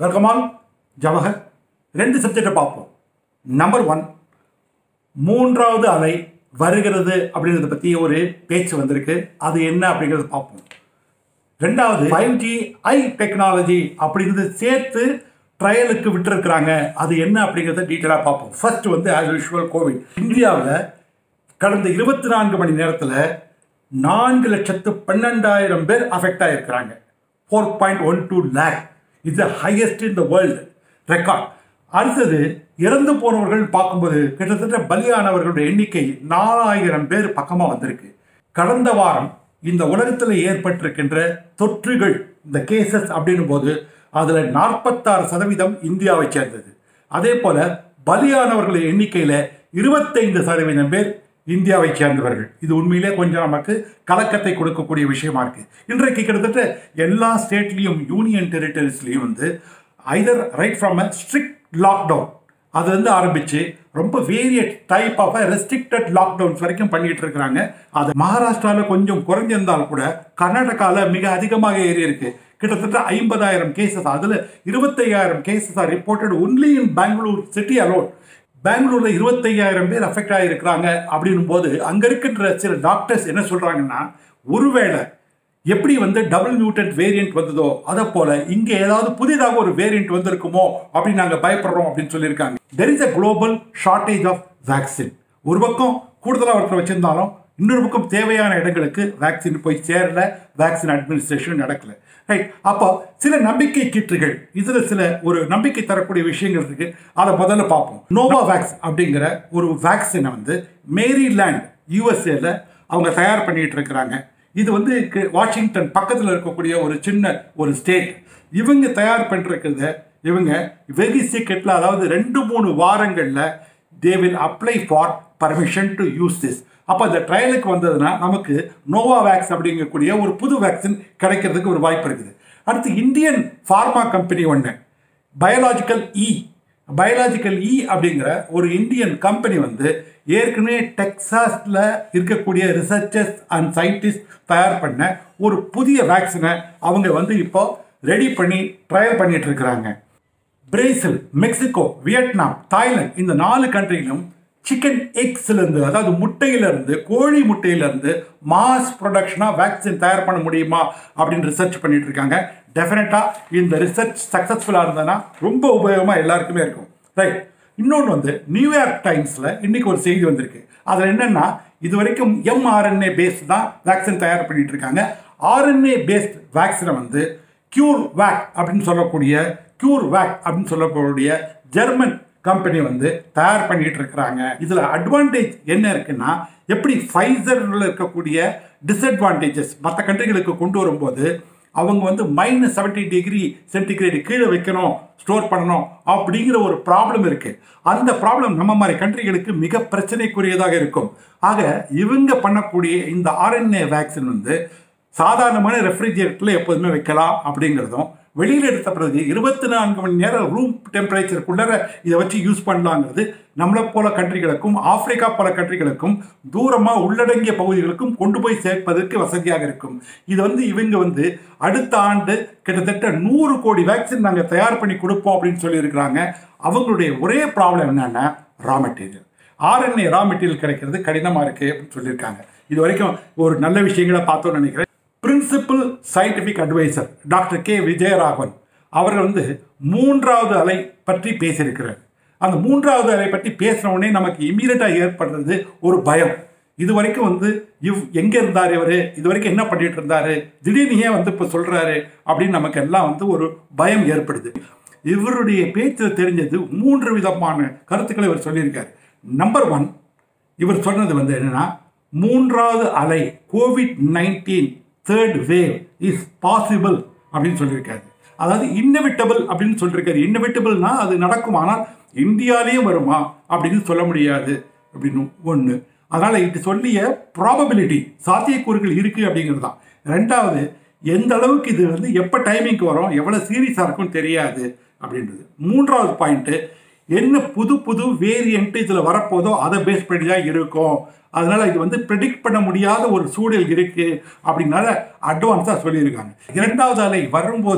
welcome all Jawahar ரெண்டு சப்ஜெக்டை பார்ப்போம் நம்பர் ஒன் மூன்றாவது அலை வருகிறது அப்படின்றத பற்றி ஒரு பேச்சு வந்திருக்கு அது என்ன அப்படிங்கிறத பார்ப்போம் ரெண்டாவது ஃபைவ் ஜி ஐ டெக்னாலஜி அப்படிங்கிறது சேர்த்து ட்ரையலுக்கு விட்டுருக்குறாங்க அது என்ன அப்படிங்கிறத டீட்டெயிலாக பார்ப்போம் ஃபர்ஸ்ட் வந்து ஆஸ் யூஷுவல் கோவிட் இந்தியாவில் கடந்த இருபத்தி நான்கு மணி நேரத்தில் நான்கு லட்சத்து பன்னெண்டாயிரம் பேர் அஃபெக்ட் ஆகிருக்கிறாங்க four point one two lakh is the highest in the world record அடுத்தது இறந்து போனவர்கள் பார்க்கும்போது கிட்டத்தட்ட பலியானவர்களுடைய எண்ணிக்கை நாலாயிரம் பேர் பக்கமாக வந்திருக்கு கடந்த வாரம் இந்த உலகத்தில் ஏற்பட்டிருக்கின்ற தொற்றுகள் இந்த கேசஸ் அப்படின்னும் போது அதில் நாற்பத்தாறு சதவீதம் இந்தியாவை சேர்ந்தது அதே போல பலியானவர்கள் எண்ணிக்கையில் இருபத்தைந்து சதவீதம் பேர் இந்தியாவை சேர்ந்தவர்கள் இது உண்மையிலே கொஞ்சம் நமக்கு கலக்கத்தை கொடுக்கக்கூடிய விஷயமா இருக்கு இன்றைக்கு கிட்டத்தட்ட எல்லா ஸ்டேட்லேயும் யூனியன் டெரிட்டரிஸ்லையும் வந்து either right from a strict lockdown அது வந்து ஆரம்பிச்சு ரொம்ப varied type of restricted lockdowns வரைக்கும் பண்ணிட்டு இருக்கிறாங்க அது மகாராஷ்டிராவில் கொஞ்சம் குறைஞ்சிருந்தால் கூட கர்நாடகாவில் மிக அதிகமாக ஏறி இருக்கு கிட்டத்தட்ட ஐம்பதாயிரம் கேசஸ் அதில் இருபத்தையாயிரம் cases are reported only in Bangalore city alone பெங்களூர்ல இருபத்தையாயிரம் பேர் அஃபெக்ட் ஆகிருக்கிறாங்க அப்படின்னும் போது அங்க இருக்கின்ற சில டாக்டர்ஸ் என்ன சொல்றாங்கன்னா ஒருவேளை எப்படி வந்து டபுள் மியூட்டன்ட் வேரியன்ட் வந்ததோ அதை போல இங்க ஏதாவது புதிதாக ஒரு வேரியன்ட் வந்திருக்குமோ அப்படின்னு நாங்க பயப்படுறோம் அப்படின்னு சொல்லியிருக்காங்க there is a global shortage of vaccine ஒரு பக்கம் கூடுதலாக ஒருத்தர் வச்சிருந்தாலும் இன்னொரு பக்கம் தேவையான இடங்களுக்கு வேக்சின் போய் சேரல வேக்சின் அட்மினிஸ்ட்ரேஷன் நடக்கல ரைட் அப்போ சில நம்பிக்கை கீற்றுகள் இதுல சில ஒரு நம்பிக்கை தரக்கூடிய விஷயங்கள் இருக்கு அதை முதல்ல பார்ப்போம் நோவா வேக்ஸ் அப்படிங்கிற ஒரு வேக்சினை வந்து மேரிலேண்ட் யூஎஸ்ஏல அவங்க தயார் பண்ணிட்டு இருக்கிறாங்க இது வந்து கு- வாஷிங்டன் பக்கத்தில் இருக்கக்கூடிய ஒரு சின்ன ஒரு ஸ்டேட் இவங்க தயார் பண்ணிருக்கிறத இவங்க வெரி சீக்கிரத்தில் அதாவது ரெண்டு மூணு வாரங்களில் they will apply for permission to use this அப்போ இந்த ட்ரையலுக்கு வந்ததுன்னா நமக்கு நோவா வேக்ஸ் அப்படிங்கக்கூடிய ஒரு புது வேக்சின் கிடைக்கிறதுக்கு ஒரு வாய்ப்பு இருக்குது அடுத்து இந்தியன் ஃபார்மா கம்பெனி ஒன்று பயாலாஜிக்கல் இ பயாலாஜிக்கல் இ அப்படிங்கிற ஒரு இந்தியன் கம்பெனி வந்து ஏற்கனவே டெக்சாஸில் இருக்கக்கூடிய ரிசர்ச்சர்ஸ் அண்ட் சயின்டிஸ்ட் தயார் பண்ண ஒரு புதிய வேக்சினை அவங்க வந்து இப்போ ரெடி பண்ணி ட்ரையல் பண்ணிட்டு இருக்கிறாங்க பிரேசில் மெக்சிகோ வியட்நாம் தாய்லாந்து இந்த நாலு கண்ட்ரியிலும் சிக்கன் எக்ஸ்லேருந்து அதாவது முட்டையிலிருந்து கோழி முட்டையிலிருந்து மாஸ் ப்ரொடக்ஷனாக வேக்சின் தயார் பண்ண முடியுமா அப்படின்னு ரிசர்ச் பண்ணிட்டு இருக்காங்க டெஃபினட்டாக இந்த ரிசர்ச் சக்ஸஸ்ஃபுல்லாக இருந்ததுன்னா ரொம்ப உபயோகமாக எல்லாருக்குமே இருக்கும் ரைட் இன்னொன்று வந்து நியூயார்க் டைம்ஸில் இன்னைக்கு ஒரு செய்தி வந்திருக்கு அதில் என்னென்னா இது வரைக்கும் எம்ஆர்என்ஏ பேஸ்ட் தான் வேக்சின் தயார் பண்ணிட்டு இருக்காங்க ஆர்என்ஏ பேஸ்ட் வேக்சினை வந்து கியூர் வேக் அப்படின்னு சொல்லக்கூடிய கியூர் வேக் அப்படின்னு சொல்லக்கூடிய ஜெர்மன் கம்பெனி வந்து தயார் பண்ணிட்டு இருக்கிறாங்க இதில் அட்வான்டேஜ் என்ன இருக்குன்னா எப்படி ஃபைசரில் இருக்கக்கூடிய டிஸ்அட்வான்டேஜஸ் மற்ற கண்ட்ரிகளுக்கு கொண்டு வரும்போது அவங்க வந்து மைனஸ் செவன்டி டிகிரி சென்டிகிரேடு கீழே வைக்கணும் ஸ்டோர் பண்ணணும் அப்படிங்கிற ஒரு ப்ராப்ளம் இருக்கு அந்த ப்ராப்ளம் நம்ம மாதிரி கண்ட்ரிகளுக்கு மிக பிரச்சனைக்குரியதாக இருக்கும் ஆக இவங்க பண்ணக்கூடிய இந்த ஆர்என்ஏ வேக்சின் வந்து சாதாரணமான ரெஃப்ரிஜரேட்டரில் எப்போதுமே வைக்கலாம் அப்படிங்கிறதும் வெளியில் எடுத்த பிறகு இருபத்தி நான்கு மணி நேரம் ரூம் டெம்பரேச்சருக்குள்ளே இதை வச்சு யூஸ் பண்ணலாங்கிறது நம்மளை போல கண்ட்ரிகளுக்கும் ஆப்பிரிக்கா போல கண்ட்ரிகளுக்கும் தூரமாக உள்ளடங்கிய பகுதிகளுக்கும் கொண்டு போய் சேர்ப்பதற்கு வசதியாக இருக்கும் இது வந்து இவங்க வந்து அடுத்த ஆண்டு கிட்டத்தட்ட நூறு கோடி வேக்சின் நாங்கள் தயார் பண்ணி கொடுப்போம் அப்படின்னு சொல்லியிருக்கிறாங்க அவங்களுடைய ஒரே ப்ராப்ளம் என்னன்னா raw material RNA raw material கிடைக்கிறது கடினமாக இருக்குது அப்படின்னு சொல்லியிருக்காங்க இது வரைக்கும் ஒரு நல்ல விஷயங்களை பார்த்தோம்னு நினைக்கிறேன் principal scientific advisor doctor K Vijayaraghavan அவர்கள் வந்து மூன்றாவது அலை பற்றி பேசியிருக்கிறார் அந்த மூன்றாவது அலை பற்றி பேசின உடனே நமக்கு இமீடியட்டாக ஏற்படுறது ஒரு பயம் இது வரைக்கும் வந்து இவ் எங்கே இருந்தார் இவர் இது வரைக்கும் என்ன பண்ணிட்டு இருந்தாரு திடீர்னு ஏன் வந்து இப்போ சொல்கிறாரு அப்படின்னு நமக்கு எல்லாம் வந்து ஒரு பயம் ஏற்படுது இவருடைய பேச்சில் தெரிஞ்சது மூன்று விதமான கருத்துக்களை இவர் சொல்லியிருக்கார் நம்பர் ஒன் இவர் சொன்னது வந்து என்னன்னா மூன்றாவது அலை COVID nineteen third wave is possible அப்படின்னு சொல்லியிருக்காரு அதாவது இன்னவிட்டபிள் அப்படின்னு சொல்லியிருக்காரு இன்னவிட்டபிள்னா அது நடக்கும் ஆனால் இந்தியாலேயும் வருமா அப்படின்னு சொல்ல முடியாது அப்படின்னு ஒன்று அதனால் இது சொல்லிய ப்ராபபிலிட்டி சாத்தியக்கூறுகள் இருக்குது அப்படிங்கிறது தான் ரெண்டாவது எந்த அளவுக்கு இது வந்து எப்போ டைமிங்க்கு வரும் எவ்வளோ சீரியஸாக இருக்கும்னு தெரியாது அப்படின்றது மூன்றாவது பாயிண்ட்டு என்ன புது புது வேரியன்ட் இதில் வரப்போதோ அதை பேஸ் பண்ணி தான் இருக்கும் அதனால இது வந்து ப்ரெடிக்ட் பண்ண முடியாத ஒரு சூழல் இருக்கு அப்படின்னால அட்வான்ஸாக சொல்லியிருக்காங்க இரண்டாவது அலை வரும்போது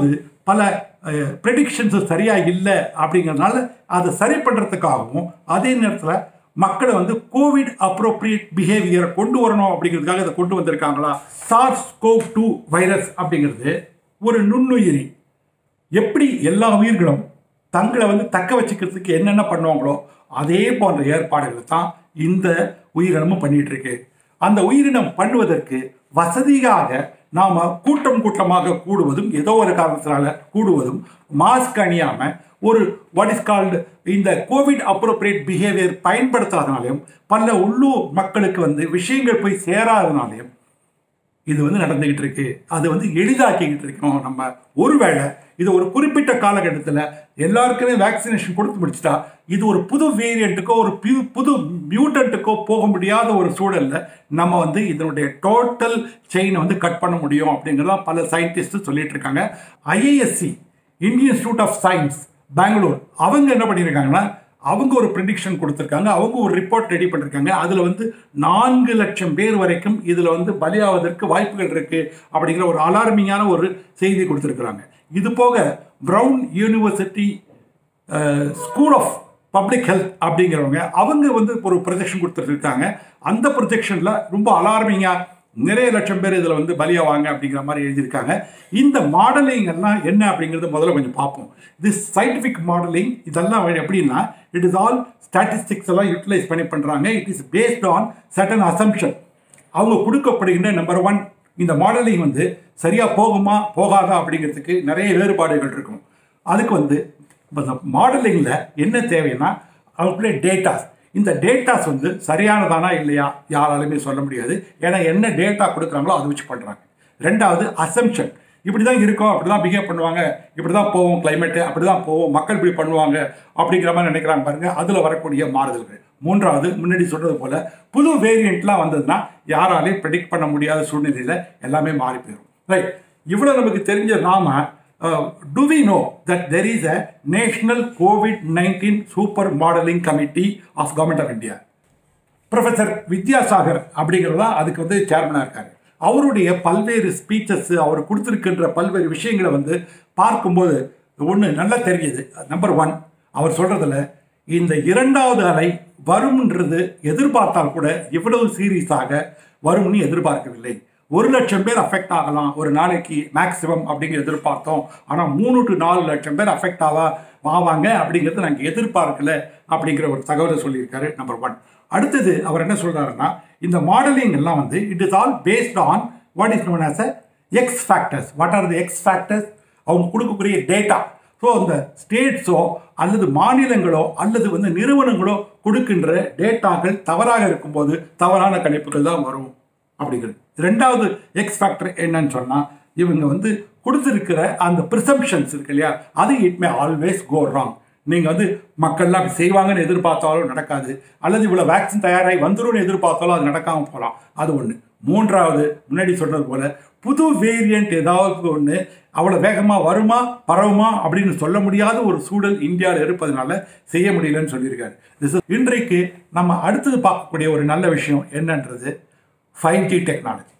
பல ப்ரெடிக்ஷன்ஸ் சரியாக இல்லை அப்படிங்கிறதுனால அதை சரி பண்ணுறதுக்காகவும் அதே நேரத்தில் மக்களை வந்து கோவிட் அப்ரோப்ரியேட் பிஹேவியரை கொண்டு வரணும் அப்படிங்கிறதுக்காக இதை கொண்டு வந்திருக்காங்களா சார்ஸ் கோவ் டூ வைரஸ் அப்படிங்கிறது ஒரு நுண்ணுயிரி எப்படி எல்லா உயிர்களும் தங்களை வந்து தக்க வச்சுக்கிறதுக்கு என்னென்ன பண்ணுவாங்களோ அதே போன்ற ஏற்பாடுகளை தான் இந்த உயிரினமும் பண்ணிட்டு இருக்கு அந்த உயிரினம் பண்ணுவதற்கு வசதியாக நாம் கூட்டம் கூட்டமாக கூடுவதும் ஏதோ ஒரு காரணத்தினால கூடுவதும் மாஸ்க் அணியாம ஒரு வாட் இஸ் கால்டு இந்த கோவிட் அப்ரோப்ரியேட் பிஹேவியர் பயன்படுத்தாதனாலையும் பல உள்ளூர் மக்களுக்கு வந்து விஷயங்கள் போய் சேராதனாலையும் இது வந்து நடந்துகிட்டு இருக்கு அது வந்து எளிதாக்கிக்கிட்டு இருக்கோம் நம்ம ஒருவேளை இது ஒரு குறிப்பிட்ட காலகட்டத்தில் எல்லாருக்குமே வேக்சினேஷன் கொடுத்து முடிச்சிட்டா இது ஒரு புது வேரியண்ட்டுக்கோ ஒரு பு- புது மியூட்டன்ட்டுக்கோ போக முடியாத ஒரு சூழல்ல நம்ம வந்து இதனுடைய டோட்டல் செயினை வந்து கட் பண்ண முடியும் அப்படிங்கிறதா பல சயின்டிஸ்ட் சொல்லிட்டு இருக்காங்க IASC Indian Institute of Science Bangalore அவங்க என்ன பண்ணியிருக்காங்கன்னா அவங்க ஒரு ப்ரெடிக்ஷன் கொடுத்துருக்காங்க அவங்க ஒரு ரிப்போர்ட் ரெடி பண்ணிருக்காங்க அதில் வந்து நான்கு லட்சம் பேர் வரைக்கும் இதில் வந்து பலியாவதற்கு வாய்ப்புகள் இருக்கு அப்படிங்கிற ஒரு அலார்மிங்கான ஒரு செய்தி கொடுத்துருக்குறாங்க இது போக Brown University School of Public Health அப்படிங்கிறவங்க அவங்க வந்து ஒரு ப்ரொஜெக்ஷன் கொடுத்துட்ருக்காங்க அந்த ப்ரொஜெக்ஷனில் ரொம்ப அலார்மிங்காக நிறைய லட்சம் பேர் இதில் வந்து பலியாவாங்க அப்படிங்கிற மாதிரி எழுதியிருக்காங்க இந்த மாடலிங் எல்லாம் என்ன அப்படிங்கிறத முதல்ல கொஞ்சம் பார்ப்போம் this scientific மாடலிங் இதெல்லாம் எப்படின்னா இட் இஸ் ஆல் ஸ்டாட்டிஸ்டிக்ஸ் எல்லாம் யூட்டிலைஸ் பண்ணி பண்ணுறாங்க it is based on certain assumption அவங்க கொடுக்கப்படுகின்ற நம்பர் ஒன் இந்த மாடலிங் வந்து சரியாக போகுமா போகாதா அப்படிங்கிறதுக்கு நிறைய வேறுபாடுகள் இருக்கும் அதுக்கு வந்து மாடலிங்கில் என்ன தேவைன்னா அவங்களுடைய டேட்டாஸ் இந்த டேட்டாஸ் வந்து சரியானதானா இல்லையா யாராலுமே சொல்ல முடியாது ஏன்னா என்ன டேட்டா கொடுக்குறாங்களோ அதை வச்சு பண்ணுறாங்க ரெண்டாவது அசம்ஷன் இப்படி தான் இருக்கும் அப்படி தான் பிஹேவ் பண்ணுவாங்க இப்படி தான் போவோம் கிளைமேட்டு அப்படி தான் போவோம் மக்கள் இப்படி பண்ணுவாங்க அப்படிங்கிற மாதிரி நினைக்கிறாங்க பாருங்க அதில் வரக்கூடிய மாறுதல்கள் மூன்றாவது முன்னாடி சொல்றது போல புது வேரியண்ட்லாம் வந்ததுன்னா யாராலையும் ப்ரெடிக்ட் பண்ண முடியாத சூழ்நிலையில் எல்லாமே மாறி போயிடும் ரைட் இவ்வளோ நமக்கு தெரிஞ்ச நாம do we know that there is a national COVID nineteen super modelling committee of government of India professor Vidyasagar அப்படிங்கிறதா அதுக்கு வந்து சேர்மனாக இருக்காரு அவருடைய பல்வேறு ஸ்பீச்சஸ் அவர் கொடுத்துருக்கின்ற பல்வேறு விஷயங்களை வந்து பார்க்கும்போது ஒன்று நல்லா தெரியுது நம்பர் ஒன் அவர் சொல்கிறதுல இந்த இரண்டாவது அலை வரும்ன்றது எதிர்பார்த்தால் கூட இவ்வளவு சீரியஸாக வரும்னு எதிர்பார்க்கவில்லை ஒரு லட்சம் பேர் அஃபெக்ட் ஆகலாம் ஒரு நாளைக்கு மேக்ஸிமம் அப்படிங்கிற எதிர்பார்த்தோம் ஆனால் மூணு டு நாலு லட்சம் பேர் அஃபெக்ட் ஆவா ஆவாங்க அப்படிங்கிறது நாங்கள் எதிர்பார்க்கல அப்படிங்கிற ஒரு தகவலை சொல்லியிருக்காரு நம்பர் ஒன் அடுத்தது அவர் என்ன சொல்றாருன்னா இந்த மாடலிங் எல்லாம் வந்து it is all based on what is known as a X factors what are the X factors அவங்க கொடுக்கக்கூடிய டேட்டா ஸோ அந்த ஸ்டேட்ஸோ அல்லது மாநிலங்களோ அல்லது வந்து நிறுவனங்களோ கொடுக்கின்ற டேட்டாக்கள் தவறாக இருக்கும்போது தவறான கணிப்புகள் தான் வரும் அப்படிங்கிறது ரெண்டாவது எக்ஸ் ஃபேக்டர் என்னன்னு சொன்னால் இவங்க வந்து கொடுத்துருக்கிற அந்த ப்ரிசம்ஷன்ஸ் இருக்கு இல்லையா அது it may always go wrong நீங்கள் வந்து மக்கள்லாம் அப்படி செய்வாங்கன்னு எதிர்பார்த்தாலும் நடக்காது அல்லது இவ்வளோ வேக்சின் தயாராகி வந்துரும்னு எதிர்பார்த்தாலும் அது நடக்காமல் போகலாம் அது ஒன்று மூன்றாவது முன்னாடி சொன்னது போல புது வேரியண்ட் ஏதாவது ஒன்று அவ்வளோ வேகமாக வருமா பரவுமா அப்படின்னு சொல்ல முடியாத ஒரு சூழல் இந்தியாவில் இருப்பதனால செய்ய முடியலன்னு சொல்லியிருக்காரு This is- இன்றைக்கு நம்ம அடுத்தது பார்க்கக்கூடிய ஒரு நல்ல விஷயம் என்னன்றது ஃபைவ் ஜி டெக்னாலஜி